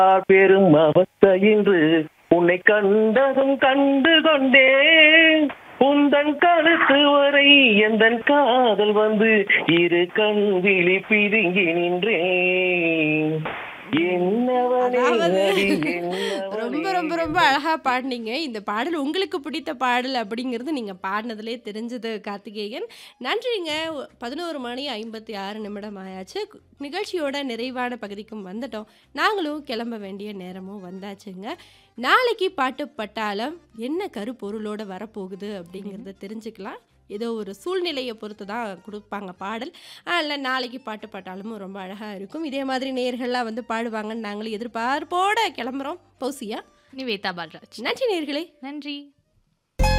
பெரும் அவஸ்தை இன்று உன்னை கண்டதும் கண்டு கொண்டேன் உந்தன் கழுத்து வரை எந்தன் காதல் வந்து இரு கண் விழி பிதுங்கி நின்றேன் என்னவனே அதாவது அடி, ரொம்ப என்னவனே ரொம்ப ரொம்ப அழகா பாடினீங்க இந்த பாடல் உங்களுக்கு பிடித்த பாடல் அப்படிங்கிறது நீங்க பாடினதுலே தெரிஞ்சது கார்த்திகேயன் நன்றிங்க பதினோரு மணி ஐம்பத்தி ஆறு நிமிடம் ஆயாச்சு நிகழ்ச்சியோட நிறைவான பகுதிக்கும் வந்துட்டோம் நாங்களும் கிளம்ப வேண்டிய நேரமும் வந்தாச்சுங்க நாளைக்கு பாட்டு பட்டாளம் என்ன கருப்பொருளோட வரப்போகுது அப்படிங்கிறத தெரிஞ்சுக்கலாம் ஏதோ ஒரு சூழ்நிலையை பொறுத்து தான் கொடுப்பாங்க பாடல் இல்லை நாளைக்கு பாட்டு பாட்டாலும் ரொம்ப அழகாக இருக்கும் இதே மாதிரி நேயர்கள்லாம் வந்து பாடுவாங்கன்னு நாங்களும் எதிர்பார்ப்போட கிளம்புறோம் பௌசியா நிவேதா பால்ராஜ் நன்றி நேயர்களே நன்றி